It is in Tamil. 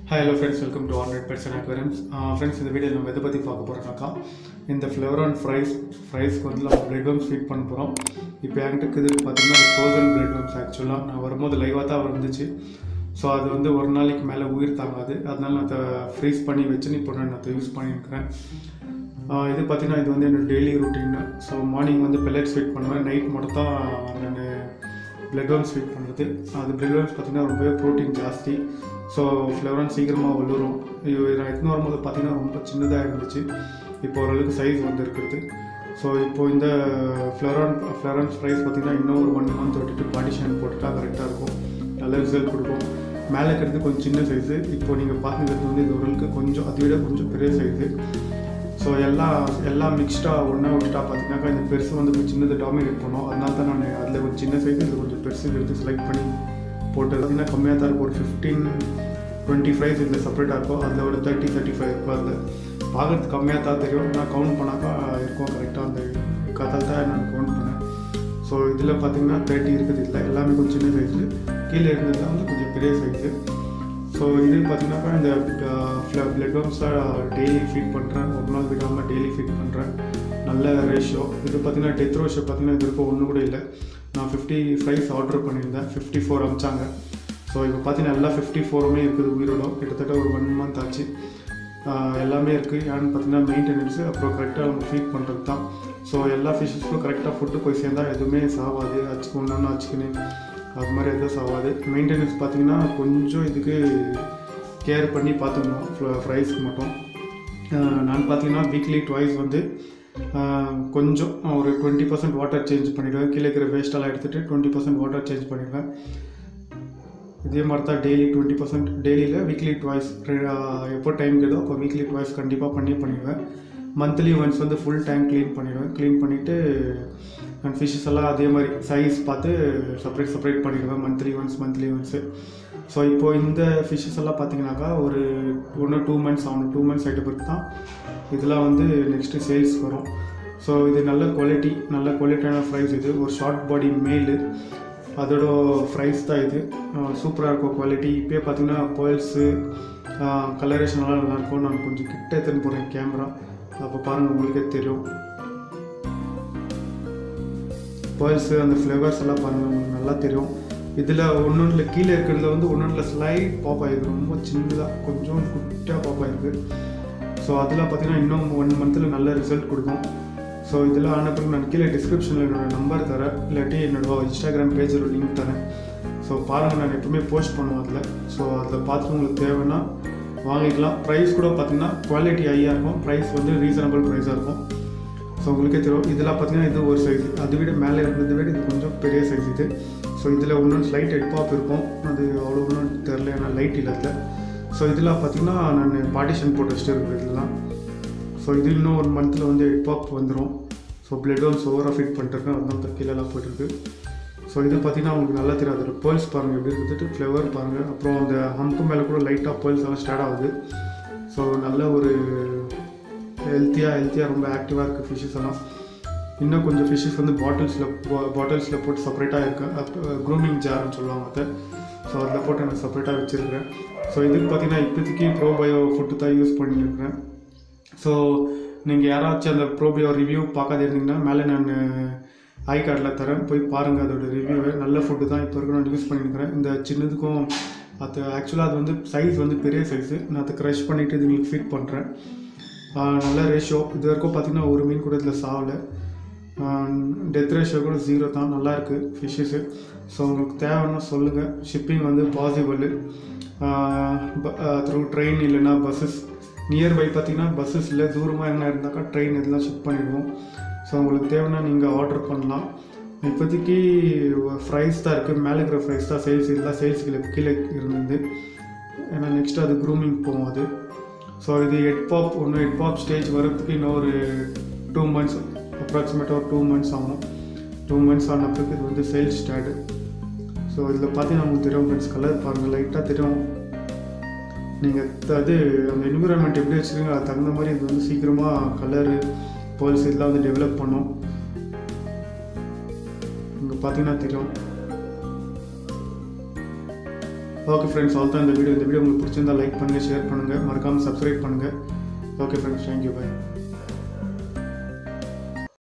hi hello friends welcome to hundred percent aquarians friends இந்த வீடியோ நம்ம எதை பற்றி பார்க்க போகிறோம்னாக்கா இந்த ஃப்ளவரான் ஃப்ரைஸ் ஃப்ரைஸ்க்கு வந்து நம்ம பிரெட் வம்ஸ் ஃபீட் பண்ண போகிறோம் இப்போ என்கிட்ட இருக்குது பார்த்தீங்கன்னா ஃப்ரோசன் பிரெட் வம்ஸ் ஆக்சுவலாக நான் வரும்போது லைவாக தான் வந்துச்சு ஸோ அது வந்து ஒரு நாளைக்கு மேலே உயிர் தாங்காது அதனால நான் அதை ஃப்ரீஸ் பண்ணி வச்சு இப்போ நான் அதை யூஸ் பண்ணியிருக்கிறேன் ஆஹ் இது பார்த்தீங்கன்னா இது வந்து என்னோட டெய்லி ரொட்டீன் ஸோ மார்னிங் வந்து பெல்லட்ஸ் ஃபீட் பண்ணுவேன் நைட் மட்டும் தான் நான் பிளட் ஒர்ம்ஸ் ஃபீட் பண்ணுறது அது பிளட் ஒர்ம்ஸ் பார்த்திங்கன்னா ரொம்பவே ப்ரோட்டீன் ஜாஸ்தி ஸோ ஃப்ளவரான் சீக்கிரமாக வளரும் இது நான் எடுத்துன்னு வரும்போது பார்த்திங்கன்னா ரொம்ப சின்னதாக இருந்துச்சு இப்போ ஓரளவுக்கு சைஸ் வந்து இருக்குது ஸோ இப்போ இந்த ஃப்ளவரான் ஃப்ளவரான் ப்ரைஸ் பார்த்திங்கன்னா இன்னும் ஒரு ஒன் மந்த் விட்டுட்டு பார்ட்டிஷன் போட்டுட்டா கரெக்டாக இருக்கும் நல்ல ரிசல்ட் கொடுக்கும் மேலே இருக்கிறது கொஞ்சம் சின்ன சைஸு இப்போ நீங்கள் பார்த்துக்கிறது வந்து இது ஓரளவுக்கு கொஞ்சம் அதை விட கொஞ்சம் பெரிய சைஸு ஸோ எல்லாம் எல்லாம் மிக்ஸ்டாக ஒன்றா விட்டுட்டா பார்த்தீங்கன்னாக்கா இந்த பெருசு வந்து கொஞ்சம் சின்னது டாமினேட் பண்ணோம் அதனால தான் நான் அதில் கொஞ்சம் சின்ன சைஸ் இது கொஞ்சம் பெருசு எடுத்து செலக்ட் பண்ணி போட்டு பார்த்தீங்கன்னா கம்மியாக தான் இருக்கும் ஒரு ஃபிஃப்டீன் டுவெண்ட்டி ஃபைவ் இதில் செப்பரேட்டாக இருக்கும் அதில் ஒரு தேர்ட்டி தேர்ட்டி ஃபைவ் இருக்கும் அதில் பார்க்கறதுக்கு கம்மியாக தான் தெரியும் நான் கவுண்ட் பண்ணாக்கா இருக்கும் கரெக்டாக அந்த கதால் தான் நான் கவுண்ட் பண்ணேன் ஸோ இதில் பார்த்தீங்கன்னா தேர்ட்டி இருக்குது இதில் எல்லாமே கொஞ்சம் சின்ன சைஸு கீழே இருந்தது வந்து கொஞ்சம் பெரிய சைஸு ஸோ இது பார்த்தீங்கன்னாக்கா இந்த பிளட் வம்ஸை டெய்லி ஃபீட் பண்ணுறேன் ஒரு நாள் விடாமல் டெய்லி ஃபீட் பண்ணுறேன் நல்ல ரேஷியோ இது பார்த்தீங்கன்னா டெத் ரேஷியோ பார்த்தீங்கன்னா இது வரைக்கும் ஒன்று கூட இல்லை நான் ஃபிஃப்டி ஃபைவ்ஸ் ஆர்டர் பண்ணியிருந்தேன் ஃபிஃப்டி ஃபோர் அமிச்சாங்க ஸோ இப்போ பார்த்தீங்கன்னா எல்லா ஃபிஃப்டி ஃபோருமே இருக்குது உயிரோட கிட்டத்தட்ட ஒரு ஒன் மந்த் ஆச்சு ஆஹ் எல்லாமே இருக்குது ஏன்னு பார்த்தீங்கன்னா மெயின்டெனன்ஸு அப்புறம் கரெக்டாக நம்ம ஃபீட் பண்ணுறது தான் ஸோ எல்லா ஃபிஷ்ஷஸ்க்கும் கரெக்டாக ஃபுட்டு போய் சேர்ந்தால் எதுவுமே சாவாது அச்சுக்கு ஒன்று அச்சுக்குன்னு அது மாதிரி எதுவும் சாவாது மெயின்டெனன்ஸ் பார்த்தீங்கன்னா கொஞ்சம் இதுக்கு கேர் பண்ணி பார்த்துக்கணும் ஃப்ரைஸ்க்கு மட்டும் ஆஹ் நான் பார்த்தீங்கன்னா வீக்லி ட்வைஸ் வந்து ஆஹ் கொஞ்சம் ஒரு டுவெண்ட்டி பர்சன்ட் வாட்டர் சேஞ்ச் பண்ணிவிடுவேன் கீழே இருக்கிற வேஸ்ட்டெல்லாம் எடுத்துகிட்டு டுவெண்ட்டி பர்சன்ட் வாட்டர் சேஞ்ச் பண்ணிடுவேன் இதே மாதிரி தான் டெய்லி டுவெண்ட்டி பர்சன்ட் டெய்லியில் வீக்லி ட்வைஸ் எப்போ டைம் கிடையதோ அப்போ வீக்லி ட்வைஸ் கண்டிப்பாக பண்ணி பண்ணிடுவேன் மந்த்லி ஒன்ஸ் வந்து ஃபுல் டேங்க் க்ளீன் பண்ணிடுவேன் க்ளீன் பண்ணிவிட்டு அண்ட் ஃபிஷ்ஷஸ் எல்லாம் அதே மாதிரி சைஸ் பார்த்து செப்பரேட் செப்பரேட் பண்ணிடுவேன் monthly once monthly once so இப்போது இந்த ஃபிஷ்ஷஸ் எல்லாம் பார்த்தீங்கன்னாக்கா ஒரு ஒன்று டூ மந்த்ஸ் ஆகணும் டூ மந்த்ஸ் ஆகிட்ட பிறகு தான் இதெல்லாம் வந்து நெக்ஸ்ட்டு சேல்ஸ் வரும் ஸோ இது நல்ல குவாலிட்டி நல்ல குவாலிட்டியான ப்ரைஸ் இது ஒரு ஷார்ட் பாடி மேலு அதோட ப்ரைஸ் தான் இது சூப்பராக இருக்கும் குவாலிட்டி இப்போயே பார்த்தீங்கன்னா பேர்ல்ஸு கலரேஷன்லாம் நல்லாயிருக்கும் நான் கொஞ்சம் கிட்ட எடுத்துன்னு போகிறேன் கேமரா அப்போ பாருங்கள் உங்களுக்கே தெரியும் பேர்ல்ஸு அந்த ஃப்ளேவர்ஸ் எல்லாம் பாருங்கள் உங்களுக்கு நல்லா தெரியும் இதில் ஒன்றொன்றில் கீழே இருக்கிறதுல வந்து ஒன்றொன்றில் ஸ்லைட் பாப் ஆகிருக்கு ரொம்ப சின்னதாக கொஞ்சம் குட்டியாக பாப் ஆகிருக்கு ஸோ அதில் பார்த்தீங்கன்னா இன்னும் ஒன் மந்தில் நல்ல ரிசல்ட் கொடுக்கும் ஸோ இதெல்லாம் ஆன பிறகு நான் கீழே டிஸ்கிரிப்ஷனில் என்னோடய நம்பர் தரேன் இல்லாட்டி என்னோட இன்ஸ்டாகிராம் பேஜில் லிங்க் தரேன் ஸோ பாருங்கள் நான் எப்பவுமே போஸ்ட் பண்ணுவேன் அதில் ஸோ அதில் பார்த்து உங்களுக்கு தேவைன்னா வாங்கிக்கலாம் ப்ரைஸ் கூட பார்த்தீங்கன்னா குவாலிட்டி ஹையாக இருக்கும் ப்ரைஸ் வந்து ரீசனபிள் ப்ரைஸாக இருக்கும் ஸோ உங்களுக்கே தெரியும் இதெல்லாம் பார்த்தீங்கன்னா இது ஒரு சைஸ் அதை விட மேலே இருந்ததை விட இது கொஞ்சம் பெரிய சைஸ் இது ஸோ இதில் இன்னும் ஸ்லைட் ஹெட் பாப் இருக்கும் அது அவ்வளோ ஒன்றும் தெரில ஏன்னா லைட் இல்லை அதில் ஸோ இதெல்லாம் பார்த்தீங்கன்னா நான் பார்ட்டிஷன் போட்டு வச்சுட்டு இருக்கிறேன் இதெல்லாம் ஸோ இது இன்னும் ஒரு மந்தில் வந்து ஹெட் பாப் வந்துடும் ஸோ பிளட் ஒன்ஸ் ஓவராக ஃபிட் பண்ணிட்டுருக்கேன் அதுதான் கீழெல்லாம் போயிட்டுருக்கு ஸோ இது பார்த்தீங்கன்னா உங்களுக்கு நல்லா தெரியும் அதில் பேர்ல்ஸ் பாருங்கள் எப்படி இருக்குது ஃப்ளேவர் பாருங்கள் அப்புறம் அந்த ஹம்ப்பு மேலே கூட லைட்டாக பேர்ல்ஸ் எல்லாம் ஸ்டார்ட் ஆகுது ஸோ நல்ல ஒரு ஹெல்த்தியாக ஹெல்த்தியாக ரொம்ப ஆக்டிவாக இருக்குது ஃபிஷ்ஷஸ் எல்லாம் இன்னும் கொஞ்சம் ஃபிஷ்ஷஸ் வந்து பாட்டில்ஸில் பாட்டில்ஸில் போட்டு செப்பரேட்டாக இருக்குது க்ரூமிங் ஜார்னு சொல்லுவாங்க அதை ஸோ அதில் போட்டு நான் செப்பரேட்டாக வச்சுருக்கிறேன் ஸோ இதுக்கு பார்த்தீங்கன்னா இப்போதைக்கு ப்ரோபயோ ஃபுட்டு தான் யூஸ் பண்ணியிருக்கிறேன் ஸோ நீங்கள் யாராச்சும் அந்த ப்ரோபயோ ரிவ்யூ பார்க்காத இருந்தீங்கன்னா மேலே நான் ஐ கார்டில் தரேன் போய் பாருங்கள் அதோட ரிவ்யூவை நல்ல ஃபுட்டு தான் இப்போ வரைக்கும் நான் யூஸ் பண்ணியிருக்கிறேன் இந்த சின்னதுக்கும் அது ஆக்சுவலாக அது வந்து சைஸ் வந்து பெரிய சைஸு நான் அதை க்ரஷ் பண்ணிவிட்டு இது உங்களுக்கு ஃபிட் பண்ணுறேன் நல்ல ரேஷியோ இது வரைக்கும் பார்த்தீங்கன்னா ஒரு மீன் கூட இதில் சாவலை டெத் ரேஷியோ கூட ஜீரோ தான் நல்லா இருக்குது ஃபிஷ்ஷஸு ஸோ உங்களுக்கு தேவைன்னா சொல்லுங்கள் ஷிப்பிங் வந்து பாசிபிள் த்ரூ ட்ரெயின் இல்லைன்னா பஸ்ஸஸ் நியர்பை பார்த்தீங்கன்னா பஸ்ஸஸ் இல்லை தூரமாக என்ன இருந்தாக்கா ட்ரெயின் இதெல்லாம் ஷிப் பண்ணிடுவோம் ஸோ உங்களுக்கு தேவைன்னா நீங்கள் ஆர்டர் பண்ணலாம் இப்போதைக்கு ஃப்ரைஸ் தான் இருக்குது மேலே இருக்கிற ஃப்ரைஸ் தான் சேல்ஸ் இல்லை சேல்ஸ் கீழே கீழே இருந்தது ஏன்னா நெக்ஸ்ட் அது க்ரூமிங் போகும் அது ஸோ இது ஹெட் பாப் ஒன்று ஹெட் பாப் ஸ்டேஜ் வரதுக்கு இன்னும் ஒரு டூ மந்த்ஸ் அப்ராக்சிமேட்டாக ஒரு டூ மந்த்ஸ் ஆகும் டூ மந்த்ஸ் ஆன பிறகு இது வந்து சேல்ஸ் ஸ்டார்ட் ஸோ இதில் பார்த்தீங்கன்னா உங்களுக்கு தெரியும் ஃப்ரெண்ட்ஸ் கலர் பாருங்கள் லைட்டாக தெரியும் நீங்கள் அது அந்த என்விரான்மெண்ட் எப்படி வச்சுருக்கீங்க அது தகுந்த மாதிரி இது வந்து சீக்கிரமாக கலரு பேர்ல்ஸ் இதெல்லாம் வந்து டெவலப் பண்ணும் இங்கே பார்த்தீங்கன்னா தெரியும் ஓகே ஃப்ரெண்ட்ஸ் ஆல் தான் இந்த வீடியோ இந்த வீடியோ உங்களுக்கு பிடிச்சிருந்தா லைக் பண்ணுங்கள் ஷேர் பண்ணுங்கள் மறக்காமல் சப்ஸ்கிரைப் பண்ணுங்கள் ஓகே ஃப்ரெண்ட்ஸ் தேங்க்யூ பாய்